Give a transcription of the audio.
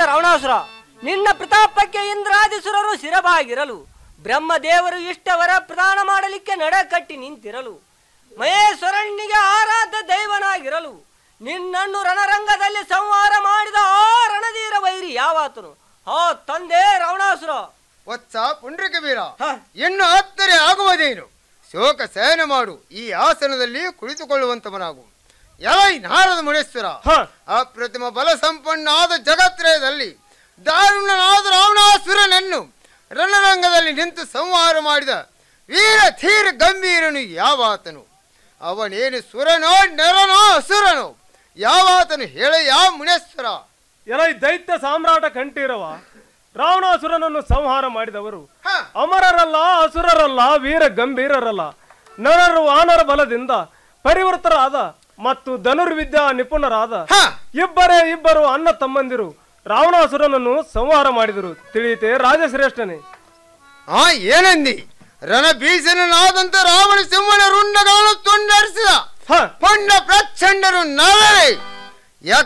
ರಾವಣಾಸುರ ನಿನ್ನ ಪ್ರತಾಪಕ್ಕೆ ಇಂದ್ರಾದಿಸುರರು ಶಿರಬಾಗಿರಲು ಬ್ರಹ್ಮದೇವರು ಇಷ್ಟವರ ಪ್ರದಾನ ಮಾಡಲಿಕ್ಕೆ ನಡಕಟ್ಟಿ ನಿಂತಿರಲು ಮಹೇಶ್ವರಣ್ಣಿಗೆ ಆರಾಧ್ಯ ದೈವನಾಗಿರಲು ನಿನ್ನನ್ನು ರಣರಂಗದಲ್ಲಿ ಸಂಹಾರ ಮಾಡಿದ ಆ ರಣಧೀರ ವೈರಿ ಯಾವಾತನು ಆ ತಂದೆ ರಾವಣಾಸುರ ವತ್ಸ ಪುಂಡ್ರಿಕ ವೀರ ಇನ್ನು ಹತ್ತರೆ ಆಗುವುದೇನು ಶೋಕ ಶಯನ ಮಾಡು ಈ ಆಸನದಲ್ಲಿ ಕುಳಿತುಕೊಳ್ಳುವಂತವನಾಗು ಎಲೈ ನಾರದ ಮುನೇಶ್ವರ ಅಪ್ರತಿಮ ಬಲ ಸಂಪನ್ನಾದ ಜಗತ್ರಯದಲ್ಲಿ ದಾರುಣನಾದ ರಾವಣಾಸುರನನ್ನು ರಣರಂಗದಲ್ಲಿ ನಿಂತು ಸಂಹಾರ ಮಾಡಿದ ವೀರ ಧೀರ ಗಂಭೀರನು ಯಾವಾತನು ಅವನೇನು ಸುರನೋ ನರನೋ ಅಸುರನೋ ಯಾವಾತನು ಹೇಳಯ್ಯ ಮುನೇಶ್ವರ ಎಲೈ ದೈತ್ಯ ಸಾಮ್ರಾಟ ಕಂಠೀರವ ರಾವಣಾಸುರನನ್ನು ಸಂಹಾರ ಮಾಡಿದವರು ಅಮರರಲ್ಲ ಅಸುರರಲ್ಲ ವೀರ ಗಂಭೀರರಲ್ಲ ನರರು ವಾನರ ಬಲದಿಂದ ಪರಿವೃತರಾದ ಮತ್ತು ಧನುರ್ವಿದ್ಯಾ ನಿಪುಣರಾದ ಇಬ್ಬರೇ ಇಬ್ಬರು ಅಣ್ಣ ತಮ್ಮಂದಿರು ರಾವಣಾಸುರನನ್ನು ಸಂಹಾರ ಮಾಡಿದರು ತಿಳಿಯಿತೆ ರಾಜಶ್ರೇಷ್ಠನೇ ಆ ಏನಂದಿ ರಣಭೀಷಣನಾದಂತ ರಾವಣ ಸಿಂಹನ ರುಂಡಗಳನ್ನು ತುಂಡರಿಸಿದ ಪಂಡ ಪ್ರಚಂಡರು ನರರೆ